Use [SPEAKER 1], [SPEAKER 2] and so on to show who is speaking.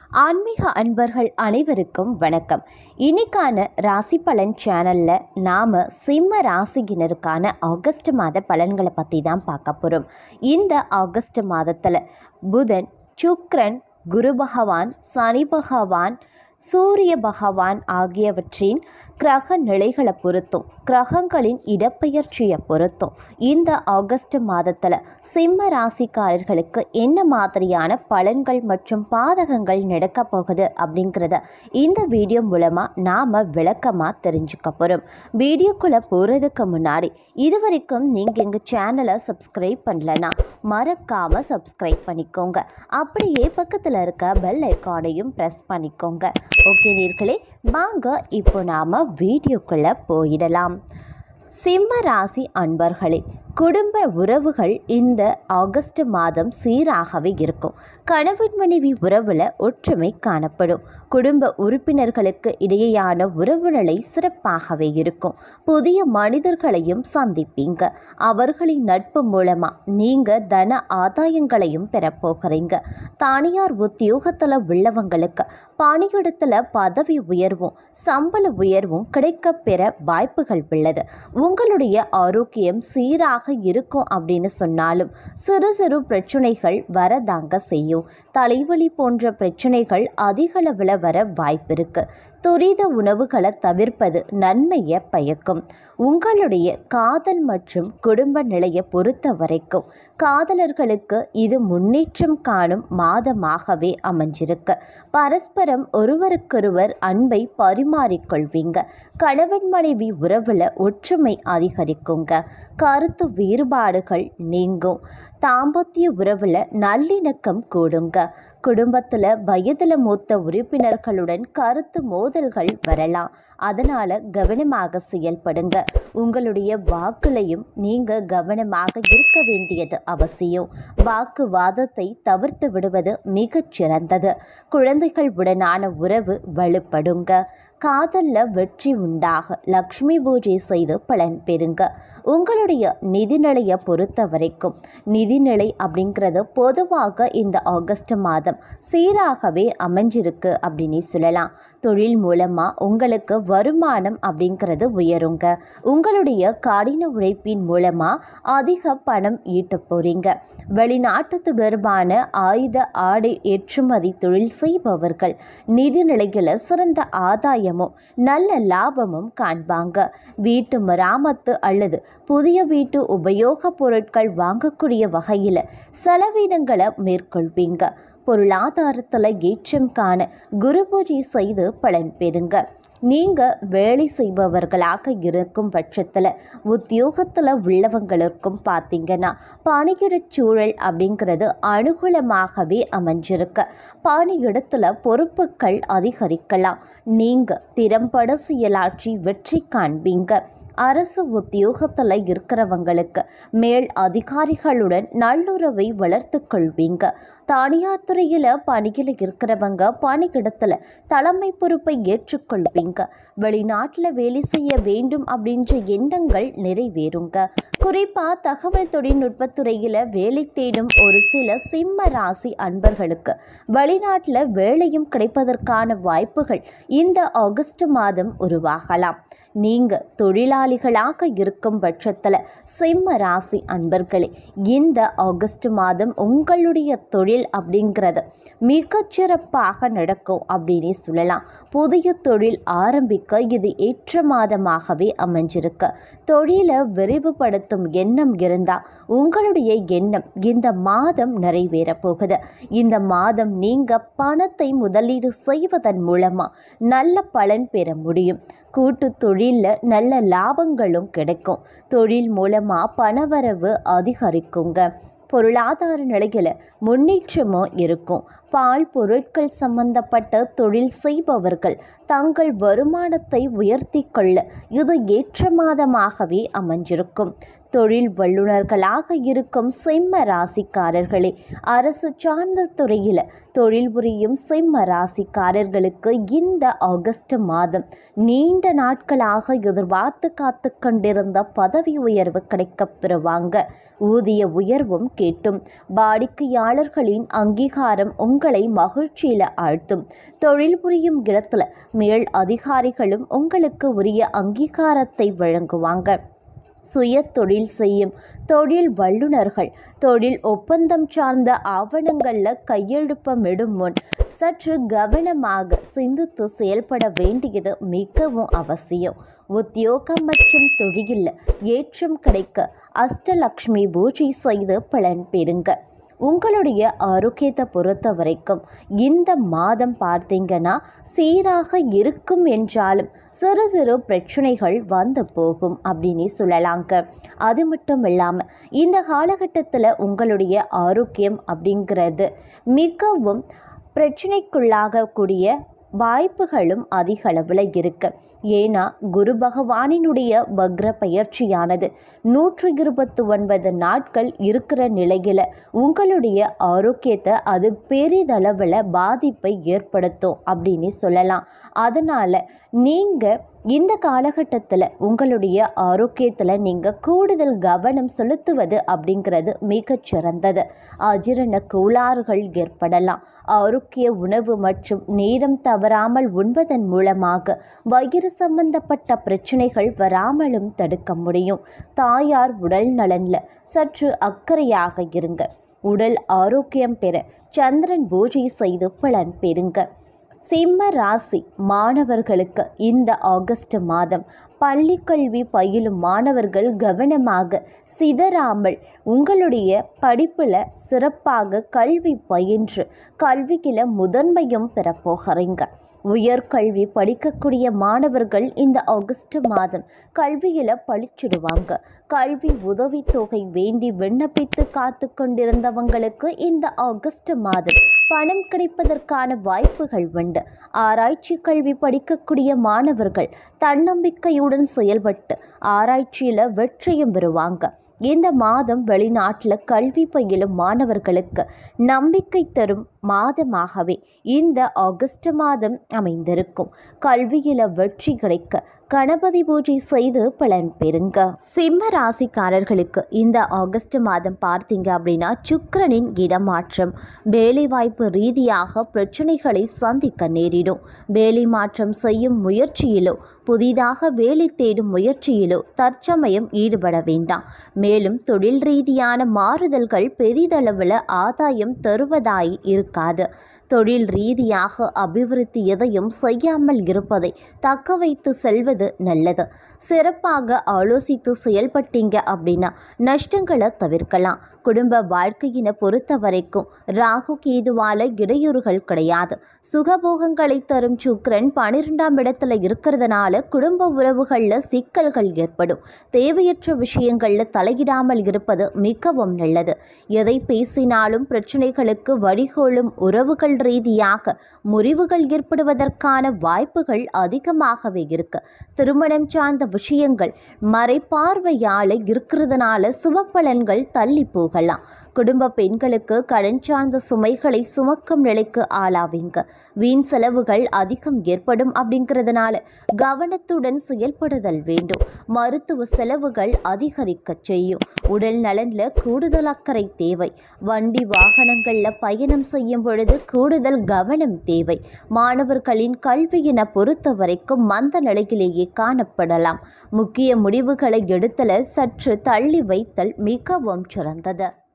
[SPEAKER 1] ஆன்மீக அன்பர்கள் அனைவருக்கும் வணக்கம் இன்னைக்கான ராசி பலன் சேனலில் நாம் சிம்ம ராசியினருக்கான ஆகஸ்ட் மாத பலன்களை பற்றி தான் பார்க்க போகிறோம் இந்த ஆகஸ்ட் மாதத்தில் புதன் சுக்கிரன் குரு பகவான் சனி பகவான் சூரிய பகவான் ஆகியவற்றின் கிரக நிலைகளை பொறுத்தும் கிரகங்களின் இடப்பெயர்ச்சியை பொறுத்தும் இந்த ஆகஸ்ட் மாதத்தில் சிம்ம ராசிக்காரர்களுக்கு என்ன மாதிரியான பலன்கள் மற்றும் பாதகங்கள் நடக்க போகுது அப்படிங்கிறத இந்த வீடியோ மூலமாக நாம் விளக்கமாக தெரிஞ்சுக்க போகிறோம் வீடியோக்குள்ளே போகிறதுக்கு முன்னாடி இது வரைக்கும் நீங்கள் எங்கள் சேனலை சப்ஸ்கிரைப் பண்ணலன்னா மறக்காமல் சப்ஸ்கிரைப் பண்ணிக்கோங்க அப்படியே பக்கத்தில் இருக்க பெல் ஐக்கானையும் ப்ரெஸ் பண்ணிக்கோங்க ஓகே நீர்களே வாங்க இப்போ நாம் வீடியோக்குள்ளே போயிடலாம் சிம்ம ராசி அன்பர்களே குடும்ப உறவுகள் இந்த ஆகஸ்ட் மாதம் சீராகவே இருக்கும் கணவன் மனைவி உறவில் ஒற்றுமை காணப்படும் குடும்ப உறுப்பினர்களுக்கு இடையேயான உறவு நிலை சிறப்பாகவே இருக்கும் புதிய மனிதர்களையும் சந்திப்பீங்க அவர்களின் நட்பு மூலமாக நீங்கள் தன ஆதாயங்களையும் பெறப்போகிறீங்க தனியார் உத்தியோகத்தில் உள்ளவங்களுக்கு பணியிடத்தில் பதவி உயர்வும் சம்பள உயர்வும் கிடைக்கப் பெற வாய்ப்புகள் உள்ளது உங்களுடைய ஆரோக்கியம் சீராக இருக்கும் அப்படின்னு சொன்னாலும் சிறு சிறு பிரச்சனைகள் வரதாங்க செய்யும் தலைவலி போன்ற பிரச்சனைகள் அதிக அளவில் வர வாய்ப்பு இருக்கு துரித உணவுகளை தவிர்ப்பது நன்மையை பயக்கும் உங்களுடைய காதல் மற்றும் குடும்ப நிலையை பொறுத்த வரைக்கும் காதலர்களுக்கு இது முன்னேற்றம் காணும் மாதமாகவே அமைஞ்சிருக்கு பரஸ்பரம் ஒருவருக்கொருவர் அன்பை பரிமாறிக்கொள்வீங்க கணவன் மனைவி உறவில் ஒற்றுமை அதிகரிக்குங்க கருத்து வேறுபாடுகள் நீங்கும் தாம்பத்திய உறவில் நல்லிணக்கம் கூடுங்க குடும்பத்தில் வயதில் மூத்த உறுப்பினர்களுடன் கருத்து மோதல்கள் வரலாம் அதனால் கவனமாக செயல்படுங்க உங்களுடைய வாக்குலையும் நீங்கள் கவனமாக இருக்க வேண்டியது அவசியம் வாக்குவாதத்தை தவிர்த்து விடுவது மிகச் சிறந்தது குழந்தைகள் உடனான உறவு வலுப்படுங்க காதலில் வெற்றி உண்டாக லக்ஷ்மி பூஜை செய்து பலன் பெறுங்க உங்களுடைய நிதிநிலையை பொறுத்த வரைக்கும் நிதிநிலை அப்படிங்கிறது பொதுவாக இந்த ஆகஸ்ட் மாதம் சீராகவே அமைஞ்சிருக்கு அப்படின்னு சொல்லலாம் தொழில் மூலமாக உங்களுக்கு வருமானம் அப்படிங்கிறது உயருங்க உங்களுடைய கடின உழைப்பின் மூலமாக அதிக பணம் ஈட்ட போகிறீங்க வெளிநாட்டு தொடர்பான ஆயுத ஆடை ஏற்றுமதி தொழில் செய்பவர்கள் நிதிநிலையில் சிறந்த ஆதாயமும் நல்ல லாபமும் காண்பாங்க வீட்டு மராமத்து அல்லது புதிய வீட்டு உபயோகப் பொருட்கள் வாங்கக்கூடிய வகையில் செலவினங்களை மேற்கொள்வீங்க பொருளாதாரத்தில் ஏற்றம் காண குரு பூஜை செய்து பலன் பெறுங்க நீங்கள் வேலை செய்பவர்களாக இருக்கும் பட்சத்தில் உத்தியோகத்தில் உள்ளவங்களுக்கும் பார்த்தீங்கன்னா பணியிடச் சூழல் அப்படிங்கிறது அனுகூலமாகவே அமைஞ்சிருக்கு பணியிடத்தில் பொறுப்புகள் அதிகரிக்கலாம் நீங்கள் திறம்பட செயலாற்றி வெற்றி காண்பீங்க அரசு உத்தியோகத்தில் இருக்கிறவங்களுக்கு மேல் அதிகாரிகளுடன் நல்லுறவை வளர்த்து கொள்வீங்க தனியார் துறையில் பணியில் இருக்கிறவங்க பணியிடத்தில் தலைமை பொறுப்பை ஏற்றுக்கொள்வீங்க வெளிநாட்டில் வேலை செய்ய வேண்டும் அப்படின்ற எண்ணங்கள் நிறைவேறுங்க குறிப்பாக தகவல் தொழில்நுட்பத்துறையில் வேலை தேடும் ஒரு சில சிம்ம ராசி அன்பர்களுக்கு வெளிநாட்டில் வேலையும் கிடைப்பதற்கான வாய்ப்புகள் இந்த ஆகஸ்ட் மாதம் உருவாகலாம் நீங்கள் தொழிலாளிகளாக இருக்கும் பட்சத்தில் சிம்ம ராசி அன்பர்களே இந்த ஆகஸ்ட் மாதம் உங்களுடைய தொழில் அப்படிங்கிறது மிகச்சிறப்பாக நடக்கும் அப்படின்னே சொல்லலாம் புதிய தொழில் ஆரம்பிக்க இது ஏற்ற மாதமாகவே அமைஞ்சிருக்கு தொழிலை விரிவுபடுத்தும் எண்ணம் இருந்தால் உங்களுடைய எண்ணம் இந்த மாதம் நிறைவேற போகுது இந்த மாதம் நீங்கள் பணத்தை முதலீடு செய்வதன் மூலமாக நல்ல பலன் பெற முடியும் கூட்டு தொழிலில் நல்ல லாபங்களும் கிடைக்கும் தொழில் மூலமாக பணவரவு அதிகரிக்குங்க பொருளாதார நிலையில் முன்னேற்றமும் இருக்கும் பால் பொருட்கள் சம்பந்தப்பட்ட தொழில் செய்பவர்கள் தங்கள் வருமானத்தை உயர்த்தி கொள்ள இது ஏற்ற மாதமாகவே அமைஞ்சிருக்கும் தொழில் வல்லுநர்களாக இருக்கும் சிம்ம ராசிக்காரர்களே அரசு சார்ந்த துறையில் தொழில் புரியும் சிம்ம ராசிக்காரர்களுக்கு இந்த ஆகஸ்ட் மாதம் நீண்ட நாட்களாக எதிர்பார்த்து காத்து கொண்டிருந்த பதவி உயர்வு கிடைக்கப் பெறுவாங்க ஊதிய உயர்வும் கேட்டும் வாடிக்கையாளர்களின் அங்கீகாரம் உங்களை மகிழ்ச்சியில் ஆழ்த்தும் தொழில் புரியும் இடத்துல மேல் அதிகாரிகளும் உங்களுக்கு உரிய அங்கீகாரத்தை வழங்குவாங்க சுய தொழில் செய்யும் தொழில் வல்லுநர்கள் தொழில் ஒப்பந்தம் சார்ந்த ஆவணங்களில் கையெழுப்பமிடும் முன் சற்று கவனமாக சிந்தித்து செயல்பட வேண்டியது மிகவும் அவசியம் உத்தியோகம் மற்றும் தொழிலில் ஏற்றம் கிடைக்க அஷ்டலக்ஷ்மி பூஜை செய்து பலன் பெறுங்க உங்களுடைய ஆரோக்கியத்தை பொறுத்த வரைக்கும் இந்த மாதம் பார்த்தீங்கன்னா சீராக இருக்கும் என்றாலும் சிறு சிறு பிரச்சனைகள் வந்து போகும் அப்படின்னு சொல்லலாங்க அது மட்டும் இல்லாமல் இந்த காலகட்டத்தில் உங்களுடைய ஆரோக்கியம் அப்படிங்கிறது மிகவும் பிரச்சனைக்குள்ளாகக்கூடிய வாய்ப்புகளும் அதிக அளவில் இருக்கு ஏன்னா குரு பகவானினுடைய வக்ர பயிற்சியானது நூற்றி இருபத்தி ஒன்பது நாட்கள் இருக்கிற நிலையில் உங்களுடைய ஆரோக்கியத்தை அது பெரிதளவில் பாதிப்பை ஏற்படுத்தும் அப்படின்னு சொல்லலாம் அதனால் நீங்கள் இந்த காலகட்டத்தில் உங்களுடைய ஆரோக்கியத்தில் நீங்கள் கூடுதல் கவனம் செலுத்துவது அப்படிங்கிறது மிகச் சிறந்தது அஜீரண கோளாறுகள் ஏற்படலாம் ஆரோக்கிய உணவு மற்றும் நேரம் தவறாமல் உண்பதன் மூலமாக வயிறு சம்பந்தப்பட்ட பிரச்சனைகள் வராமலும் தடுக்க முடியும் தாயார் உடல் நலனில் சற்று அக்கறையாக இருங்க உடல் ஆரோக்கியம் பெற சந்திரன் பூஜை செய்து பலன் பெறுங்க சிம்ம ராசி மாணவர்களுக்கு இந்த ஆகஸ்ட் மாதம் பள்ளி கல்வி பயிலும் மாணவர்கள் கவனமாக சிதறாமல் உங்களுடைய படிப்பில் சிறப்பாக கல்வி பயின்று கல்வியில் முதன்மையும் பெறப்போகிறீங்க உயர்கல்வி படிக்கக்கூடிய மாணவர்கள் இந்த ஆகஸ்ட் மாதம் கல்வியில் பழிச்சிடுவாங்க கல்வி உதவித்தொகை வேண்டி விண்ணப்பித்து காத்து கொண்டிருந்தவங்களுக்கு இந்த ஆகஸ்ட் மாதம் பணம் கிடைப்பதற்கான வாய்ப்புகள் உண்டு ஆராய்ச்சி கல்வி படிக்கக்கூடிய மாணவர்கள் தன்னம்பிக்கையுடன் செயல்பட்டு ஆராய்ச்சியில் வெற்றியும் பெறுவாங்க இந்த மாதம் வெளிநாட்டில் கல்வி பயிலும் மாணவர்களுக்கு நம்பிக்கை தரும் மாதமாகவே இந்த ஆகஸ்ட் மாதம் அமைந்திருக்கும் கல்வியில் வெற்றி கிடைக்க கணபதி பூஜை செய்து பலன் பெறுங்க சிம்ம ராசிக்காரர்களுக்கு இந்த ஆகஸ்ட் மாதம் பார்த்தீங்க அப்படின்னா சுக்கிரனின் இடமாற்றம் வேலைவாய்ப்பு ரீதியாக பிரச்சனைகளை சந்திக்க நேரிடும் வேலை மாற்றம் செய்யும் முயற்சியிலோ புதிதாக வேலை தேடும் முயற்சியிலோ தற்சமயம் ஈடுபட வேண்டாம் மேலும் தொழில் ரீதியான மாறுதல்கள் பெரிதளவில் ஆதாயம் தருவதாய் இருக்காது தொழில் ரீதியாக அபிவிருத்தி எதையும் செய்யாமல் இருப்பதை தக்க வைத்து செல்வது நல்லது சிறப்பாக ஆலோசித்து செயல்பட்டீங்க அப்படின்னா நஷ்டங்களை தவிர்க்கலாம் குடும்ப வாழ்க்கையினை பொறுத்த வரைக்கும் ராகு கேதுவால இடையூறுகள் கிடையாது சுகபோகங்களை தரும் சுக்கிரன் பன்னிரெண்டாம் இடத்துல இருக்கிறதுனால குடும்ப உறவுகளில் சிக்கல்கள் ஏற்படும் தேவையற்ற விஷயங்களில் தலையிடாமல் இருப்பது மிகவும் நல்லது எதை பேசினாலும் பிரச்சனைகளுக்கு வழிகோலும் உறவுகள் ரீதியாக முறிவுகள் ஏற்படுவதற்கான வாய்ப்புகள் அதிகமாகவே இருக்கு திருமணம் சார்ந்த விஷயங்கள் மறைப்பார்வையால் இருக்கிறதுனால சுபப்பலன்கள் தள்ளி போகலாம் குடும்ப பெண்களுக்கு கடன் சார்ந்த சுமைகளை சுமக்கும் நிலைக்கு ஆளாவீங்க வீண் செலவுகள் அதிகம் ஏற்படும் அப்படிங்கிறதுனால கவனத்துடன் செயல்படுதல் வேண்டும் மருத்துவ செலவுகள் அதிகரிக்க செய்யும் உடல் நலன்ல கூடுதல் அக்கறை தேவை வண்டி வாகனங்கள்ல பயணம் செய்யும் பொழுது கூடுதல் கவனம் தேவை மாணவர்களின் கல்வியின பொறுத்த வரைக்கும் மந்த நிலையிலேயே காணப்படலாம் முக்கிய முடிவுகளை எடுத்தல சற்று தள்ளி வைத்தல் மிகவும் சிறந்தது